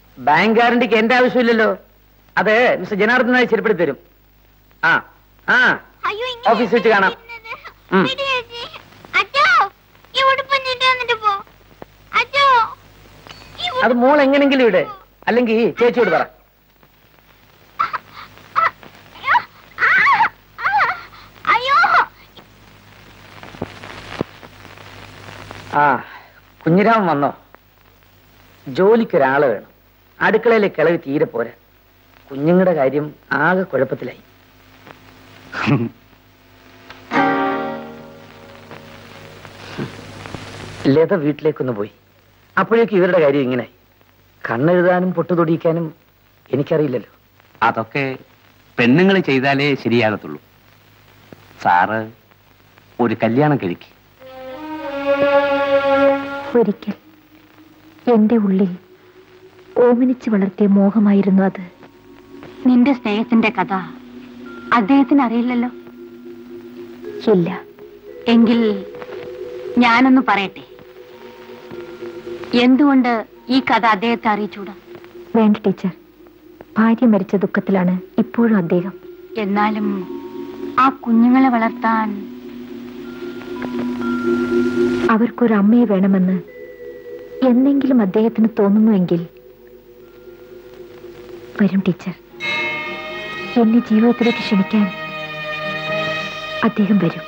Bank ഗ്യാരണ്ടിക്ക് എന്റെ ആവശ്യമില്ലല്ലോ അത് മിസ്റ്റർ ജനാർദ്ദനായി ശരിപ്പെടുത്തി തരും ആ ആ അയ്യോ ഓഫീസിൽ വെച്ച് കാണാം ഉം. അച്ഛോ ഈ ഉടുപ്പ് എന്നിട്ട് വന്നിട്ട് പോ അച്ഛോ ഈ ഉടുപ്പ് അത് മോൾ എങ്ങനെങ്കിലും ഇട് അല്ലെങ്കിൽ ചേച്ചിയോട് പറ അയ്യോ, ആ, ആ, അയ്യോ ആ കുഞ്ഞിരാമൻ വന്നോ ജോലിക്കൊരാള് വേണം അടുക്കളയിലെ കിളവ് തീരെ പോരാ കുഞ്ഞുങ്ങളുടെ കാര്യം ആകെ കുഴപ്പത്തിലായി ലത വീട്ടിലേക്കൊന്ന് പോയി അപ്പോഴേക്കും ഇവരുടെ കാര്യം ഇങ്ങനെ കണ്ണെഴുതാനും പൊട്ടുതൊടിയിക്കാനും എനിക്കറിയില്ലല്ലോ അതൊക്കെ പെണ്ണുങ്ങൾ ചെയ്താലേ ശരിയാകത്തുള്ളൂ സാറ് ഒരു കല്യാണം കഴിക്കും ഒരിക്കൽ എന്റെ ഉള്ളിൽ ഓമനിച്ച് വളർത്തിയ മോഹമായിരുന്നു അത് നിന്റെ സ്നേഹത്തിന്റെ കഥ അദ്ദേഹത്തിന് അറിയില്ലല്ലോ ഇല്ല എങ്കിൽ ഞാനൊന്ന് പറയട്ടെ എന്തുകൊണ്ട് ഈ കഥ അദ്ദേഹത്തെ അറിയിച്ചൂടാ വേണ്ട ടീച്ചർ ഭാര്യ മരിച്ച ദുഃഖത്തിലാണ് ഇപ്പോഴും അദ്ദേഹം എന്നാലും ആ കുഞ്ഞുങ്ങളെ വളർത്താൻ അവർക്കൊരു അമ്മയെ വേണമെന്ന് എന്നെങ്കിലും അദ്ദേഹത്തിന് തോന്നുന്നുവെങ്കിൽ വരും ടീച്ചർ എന്നെ ജീവിതത്തിലേക്ക് ക്ഷണിക്കാൻ അദ്ദേഹം വരും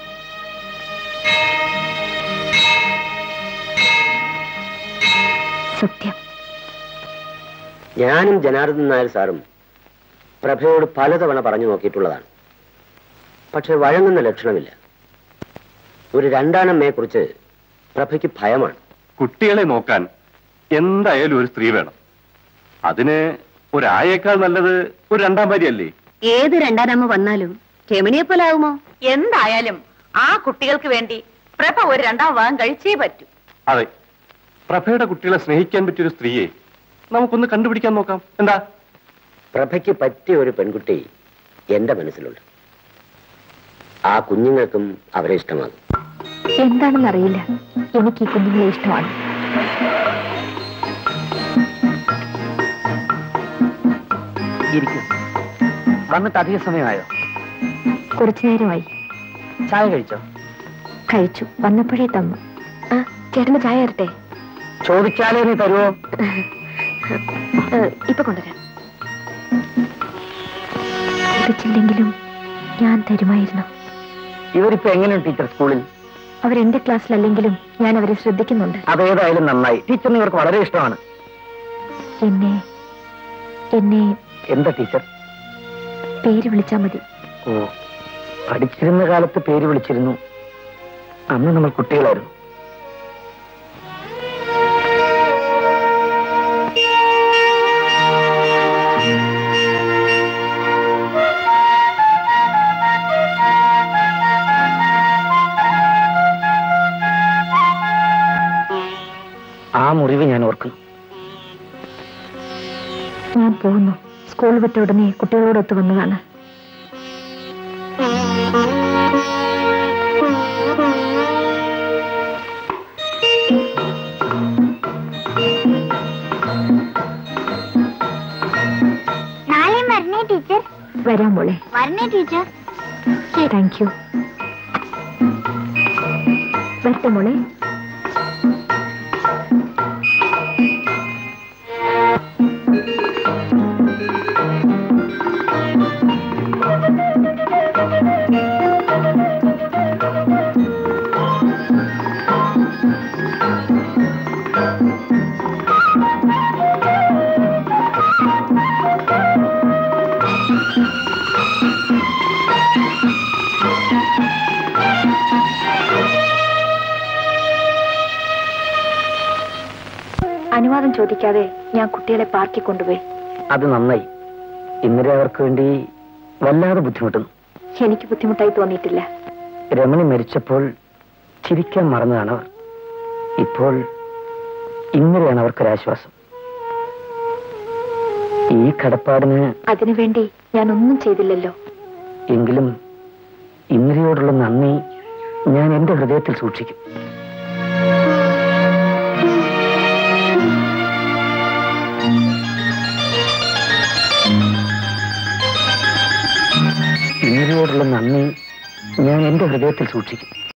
സത്യം ഞാനും ജനാർദ്ദൻ നായർ സാറും പ്രഭയോട് പലതവണ പറഞ്ഞു നോക്കിയിട്ടുള്ളതാണ് പക്ഷെ വഴങ്ങുന്ന ലക്ഷണമില്ല ഒരു രണ്ടാനമ്മയെ കുറിച്ച് പ്രഭയ്ക്ക് ഭയമാണ് കുട്ടികളെ നോക്കാൻ എന്തായാലും ഒരു സ്ത്രീ വേണം അതിന് ഒരായേക്കാൾ നല്ലത് ഒരു രണ്ടാം ഭാര്യയല്ലേ ഏത് രണ്ടാനമ്മ വന്നാലും രമണിയെ പോലെ ആവുമോ എന്തായാലും ആ കുട്ടികൾക്ക് വേണ്ടി പ്രഭ ഒരു രണ്ടാം വിവാഹം കഴിച്ചേ പറ്റൂ അതെ പ്രഭയുടെ കുട്ടികളെ സ്നേഹിക്കാൻ പറ്റിയൊരു സ്ത്രീയെ നമുക്കൊന്ന് കണ്ടുപിടിക്കാൻ നോക്കാം എന്താ പ്രഭയ്ക്ക് പറ്റിയ ഒരു പെൺകുട്ടി എന്റെ മനസ്സിലുണ്ട് ആ കുഞ്ഞുങ്ങൾക്കും അവരെ ഇഷ്ടമാകും എന്താണെന്ന് അറിയില്ല എനിക്ക് ഈ കുഞ്ഞുങ്ങളെ ഇഷ്ടമാണ് ഇരിക്കും വന്നിട്ട് അധിക സമയമായോ കുറച്ചു നേരമായി ചായ കഴിച്ചോ കഴിച്ചു വന്നപ്പോഴേ തന്നു ആ ചേട്ടന് ചായ തരട്ടെ ചോദിച്ചാലേ നീ തരുമോ ഏ, ഇപ്പൊ കൊണ്ടുവരാം ചോദിച്ചില്ലെങ്കിലും ഞാൻ തരുമായിരുന്നു ഇവരിപ്പോ എങ്ങനെയുണ്ട് ടീച്ചർ സ്കൂളിൽ അവരെന്റെ ക്ലാസ്സിലല്ലെങ്കിലും ഞാൻ അവരെ ശ്രദ്ധിക്കുന്നുണ്ട് അതേതായാലും നന്നായി ടീച്ചറിന് ഇവർക്ക് വളരെ ഇഷ്ടമാണ് എന്നെ എന്നെ എന്താ ടീച്ചർ പേര് വിളിച്ചാ മതി ഓ പഠിച്ചിരുന്ന കാലത്ത് പേര് വിളിച്ചിരുന്നു അന്ന് നമ്മൾ കുട്ടികളായിരുന്നു ആ മുറിവ് ഞാൻ ഓർക്കുന്നു ഞാൻ പോകുന്നു സ്കൂൾ വിട്ട ഉടനെ കുട്ടികളോടൊത്ത് വന്നതാണ് നാളെയും വരണേ ടീച്ചർ വരാം മോളെ വരണേ ടീച്ചർ താങ്ക് യു വരട്ടെ മോളെ അനുവാദം ചോദിക്കാതെ ഞാൻ കുട്ടികളെ പാർക്കിൽ കൊണ്ടുപോയി അത് നന്നായി ഇന്നലെ അവർക്ക് വേണ്ടി വല്ലാതെ ബുദ്ധിമുട്ടുന്നു എനിക്ക് ബുദ്ധിമുട്ടായി തോന്നിയിട്ടില്ല രമണി മരിച്ചപ്പോൾ ചിരിക്കാൻ മറന്നതാണ് അവർ ഇപ്പോൾ ഇന്നലെയാണ് അവർക്കൊരാശ്വാസം ഈ കടപ്പാടിന് അതിനുവേണ്ടി ഞാൻ ഒന്നും ചെയ്തില്ലല്ലോ എങ്കിലും ഇന്നലെയോടുള്ള നന്ദി ഞാൻ എന്റെ ഹൃദയത്തിൽ സൂക്ഷിക്കും മേരിയോടുള്ള നന്ദി ഞാൻ എന്റെ ഹൃദയത്തിൽ സൂക്ഷിക്കും